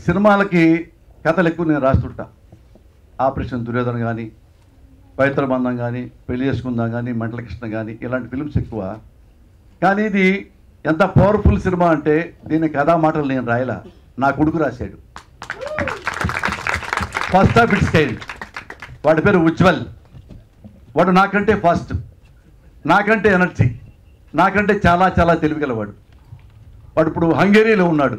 సినిమాలకి కథలు ఎక్కువ నేను రాస్తుంటా ఆపరేషన్ దుర్యోధన కానీ పవిత్ర బంధం కానీ పెళ్లి చేసుకుందాం కానీ మంటల కృష్ణ కానీ ఇలాంటి ఫిల్మ్స్ ఎక్కువ కానీ ఇది ఎంత పవర్ఫుల్ సినిమా అంటే దీని కథా మాటలు నేను రాయలా నా కొడుకు రాశాడు ఫస్ట్ ఆఫ్ ఇట్స్ కైండ్ వాడి పేరు ఉజ్వల్ వాడు నాకంటే ఫాస్ట్ నాకంటే ఎనర్జీ నాకంటే చాలా చాలా తెలివిగలవాడు వాడు ఇప్పుడు హంగేరీలో ఉన్నాడు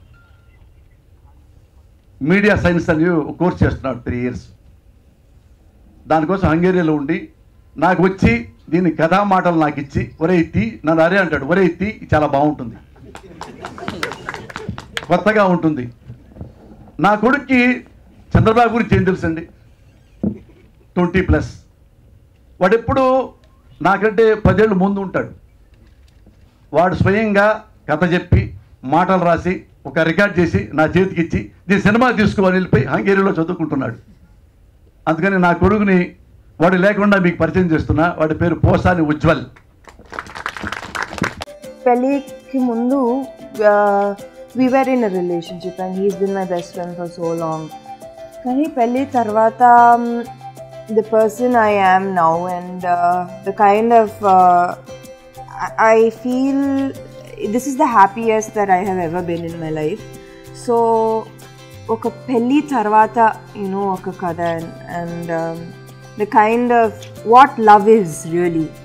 మీడియా సైన్స్ అని ఒక కోర్స్ చేస్తున్నాడు త్రీ ఇయర్స్ దానికోసం హంగేరీలో ఉండి నాకు వచ్చి దీని కథా మాటలు నాకు ఇచ్చి ఒరే ఎత్తి నన్ను అరే అంటాడు ఒరే ఎత్తి ఇది చాలా బాగుంటుంది కొత్తగా ఉంటుంది నా కొడుక్కి చంద్రబాబు గురించి ఏం తెలుసండి ట్వంటీ ప్లస్ వాడెప్పుడు నాకంటే పదేళ్ళు ముందు ఉంటాడు వాడు స్వయంగా కథ చెప్పి మాటలు రాసి ఒక రికార్డ్ చేసి నా చేతికి ఇచ్చి దీని సినిమా తీసుకుని వెళ్ళిపోయి హంగేరీలో చదువుకుంటున్నాడు అందుకని నా కొడుకుని వాడు లేకుండా మీకు పరిచయం చేస్తున్నా వాడి పేరు పోసాని ఉజ్వల్ పెళ్ళికి ముందు we were in a relationship and he's been my best friend for so long కానీ పెళ్ళి తర్వాత the person I am now and the kind of I feel this is the happiest that I have ever been in my life so ఒక పెళ్ళి తర్వాత you know ఒక కథ and the kind of what love is really